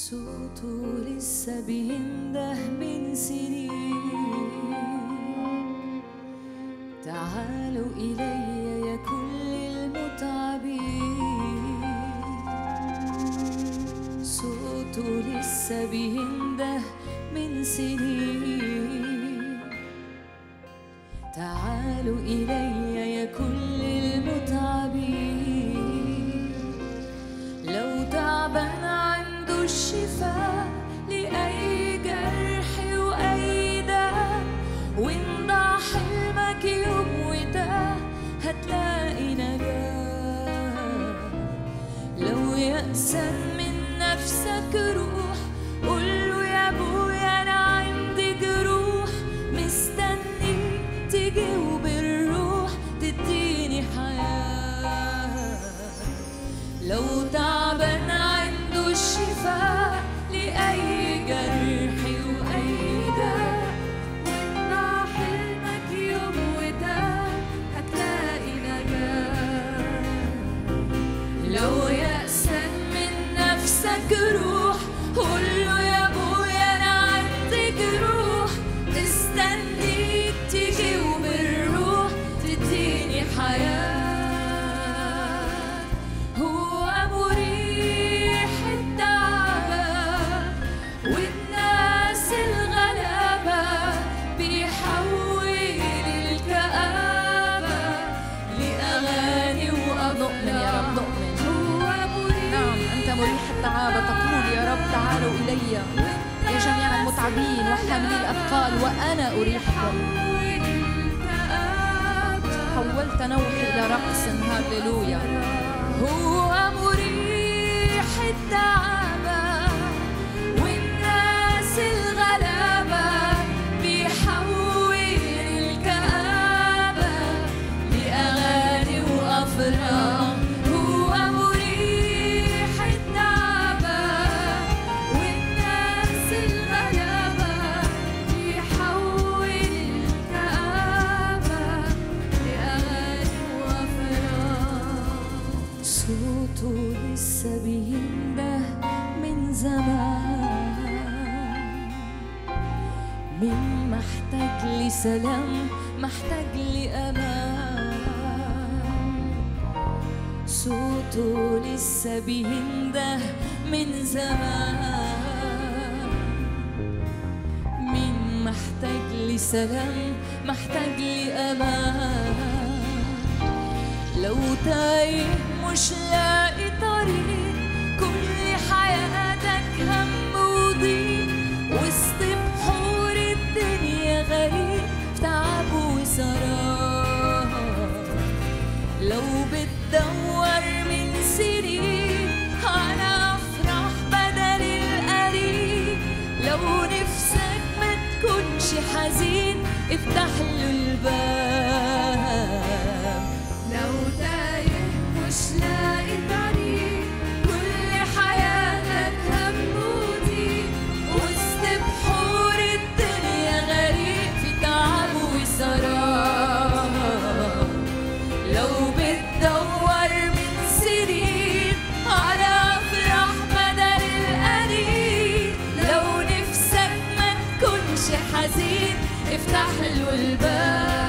صوته لسه بينده من سنين تعالوا إلي يا كل المتعبين صوته لسه بينده من سنين تعالوا إلي يا كل المتعبين لو تعبان عنده الشفاء لأي جرح وأي داء وإن ضاع حلمك يوم وده هتلاقي نجاة لو يأسان من نفسك روح قوله يا ابويا انا عندي جروح مستني تيجي وبالروح تديني حياة لو تعبان عنده الشفاء لأي جرح وأي داء وإن حلمك يوم وده هتلاقي نجاة لو يأسان من نفسك روح قوله يا ابويا انا عندي جروح مستنيك تيجي وبالروح تديني حياة هو مريح التعبان والناس الغلابة بيحول الكآبة لأغاني وأضمن يا رب نؤمن. هو مريح نعم أنت مريح التعابة تقول يا رب تعالوا إلي يا جميع المتعبين وحاملي الأثقال وأنا أريحكم حولت نوحي إلى رقص هاليلويا هو مريح التعبة والناس الغلابة بيحول الكآبة لأغاني وأفراح هو مريح التعبة والناس الغلابة بيحول الكآبة لأغاني وأفراح صوته لسه بينده من زمان مين محتاج لسلام محتاج لأمان صوته لسه بينده من زمان مين محتاج لسلام محتاج لأمان لو تايه مش لاقي طريق كل حياتك هم وضيق وسط بحور الدنيا غريب في تعب وسراب لو بتدور من سنين على أفراح بدل القريب لو نفسك ما تكونش حزين افتح له الباب لو تايه مش لاقي طريق كل حياتك هم وضيق وسط بحور الدنيا غريب في تعب وسراب لو بتدور من سنين على أفراح بدل القليل لو نفسك ما تكونش حزين افتح له الباب